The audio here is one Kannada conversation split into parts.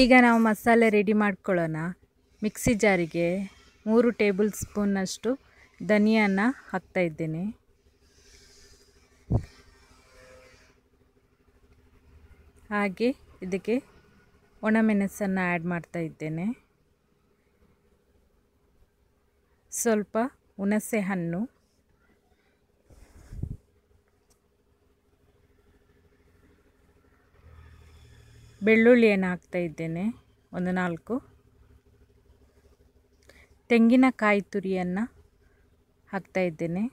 ಈಗ ನಾವು ಮಸಾಲೆ ರೆಡಿ ಮಾಡ್ಕೊಳ್ಳೋಣ ಮಿಕ್ಸಿ ಜಾರಿಗೆ ಮೂರು ಟೇಬಲ್ ಸ್ಪೂನ್ನಷ್ಟು ಧನಿಯಾನ ಹಾಕ್ತಾ ಇದ್ದೇನೆ ಹಾಗೆ ಇದಕ್ಕೆ ಒಣಮೆಣಸನ್ನು ಆ್ಯಡ್ ಮಾಡ್ತಾ ಇದ್ದೇನೆ ಸ್ವಲ್ಪ ಹುಣಸೆ ಹಣ್ಣು ಬೆಳ್ಳುಳ್ಳಿಯನ್ನು ಹಾಕ್ತಾ ಇದ್ದೇನೆ ಒಂದು ನಾಲ್ಕು ತೆಂಗಿನಕಾಯಿ ತುರಿಯನ್ನು ಹಾಕ್ತಾ ಇದ್ದೇನೆ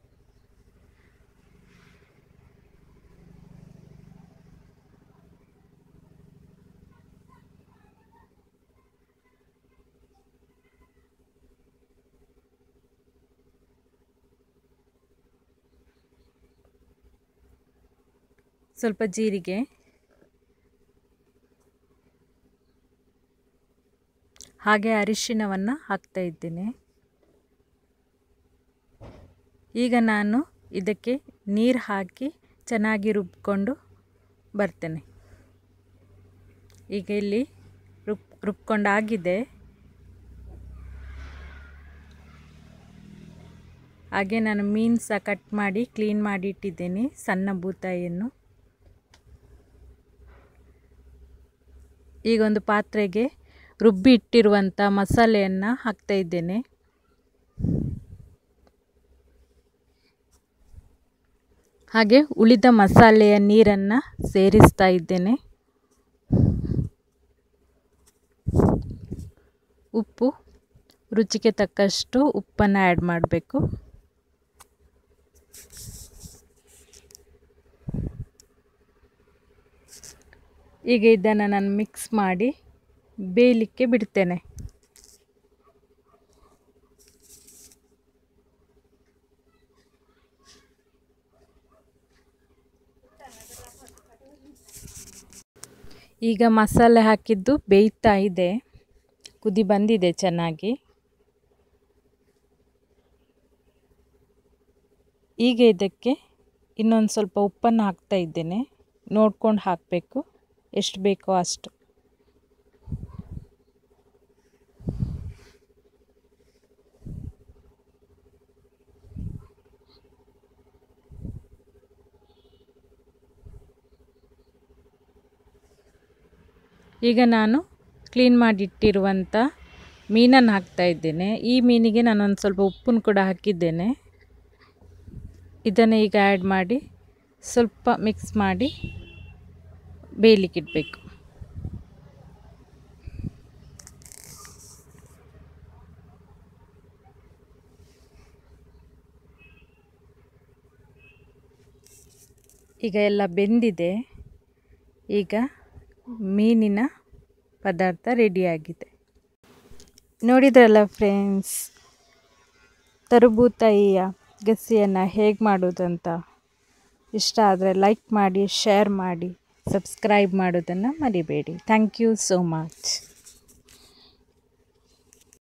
ಸ್ವಲ್ಪ ಜೀರಿಗೆ ಹಾಗೆ ಅರಿಶಿಣವನ್ನು ಹಾಕ್ತಾ ಇದ್ದೇನೆ ಈಗ ನಾನು ಇದಕ್ಕೆ ನೀರು ಹಾಕಿ ಚೆನ್ನಾಗಿ ರುಬ್ಕೊಂಡು ಬರ್ತೇನೆ ಈಗ ಇಲ್ಲಿ ರುಬ್ ರುಬ್ಕೊಂಡಾಗಿದೆ ಹಾಗೆ ನಾನು ಮೀನು ಸಹ ಕಟ್ ಮಾಡಿ ಕ್ಲೀನ್ ಮಾಡಿ ಇಟ್ಟಿದ್ದೇನೆ ಸಣ್ಣ ಬೂತಾಯಿಯನ್ನು ಈಗ ಒಂದು ಪಾತ್ರೆಗೆ ರುಬ್ಬಿ ಇಟ್ಟಿರುವಂಥ ಮಸಾಲೆಯನ್ನು ಹಾಕ್ತಾ ಇದ್ದೇನೆ ಹಾಗೆ ಉಳಿದ ಮಸಾಲೆಯ ನೀರನ್ನು ಸೇರಿಸ್ತಾ ಇದ್ದೇನೆ ಉಪ್ಪು ರುಚಿಗೆ ತಕ್ಕಷ್ಟು ಉಪ್ಪನ್ನು ಆ್ಯಡ್ ಮಾಡಬೇಕು ಈಗ ಇದನ್ನು ನಾನು ಮಿಕ್ಸ್ ಮಾಡಿ ಬೇಯಲಿಕ್ಕೆ ಬಿಡ್ತೇನೆ ಈಗ ಮಸಾಲೆ ಹಾಕಿದ್ದು ಬೇಯ್ತಾ ಇದೆ ಕುದಿ ಬಂದಿದೆ ಚೆನ್ನಾಗಿ ಈಗ ಇದಕ್ಕೆ ಇನ್ನೊಂದು ಸ್ವಲ್ಪ ಉಪ್ಪನ್ನು ಹಾಕ್ತಾ ಇದ್ದೇನೆ ನೋಡ್ಕೊಂಡು ಹಾಕಬೇಕು ಎಷ್ಟು ಬೇಕೋ ಅಷ್ಟು ಈಗ ನಾನು ಕ್ಲೀನ್ ಮಾಡಿಟ್ಟಿರುವಂಥ ಮೀನನ್ನು ಹಾಕ್ತಾ ಇದ್ದೇನೆ ಈ ಮೀನಿಗೆ ನಾನೊಂದು ಸ್ವಲ್ಪ ಉಪ್ಪನ್ನು ಕೂಡ ಹಾಕಿದ್ದೇನೆ ಇದನ್ನು ಈಗ ಆ್ಯಡ್ ಮಾಡಿ ಸ್ವಲ್ಪ ಮಿಕ್ಸ್ ಮಾಡಿ ಬೇಯಲಿಕ್ಕಿಡಬೇಕು ಈಗ ಎಲ್ಲ ಬೆಂದಿದೆ ಈಗ ಮೀನಿನ ಪದಾರ್ಥ ರೆಡಿಯಾಗಿದೆ ನೋಡಿದ್ರಲ್ಲ ಫ್ರೆಂಡ್ಸ್ ತರುಬೂತಾಯಿಯ ಗಸಿಯನ್ನು ಹೇಗೆ ಮಾಡೋದಂತ ಇಷ್ಟ ಆದರೆ ಲೈಕ್ ಮಾಡಿ ಶೇರ್ ಮಾಡಿ ಸಬ್ಸ್ಕ್ರೈಬ್ ಮಾಡೋದನ್ನು ಮರಿಬೇಡಿ ಥ್ಯಾಂಕ್ ಯು ಸೋ ಮಚ್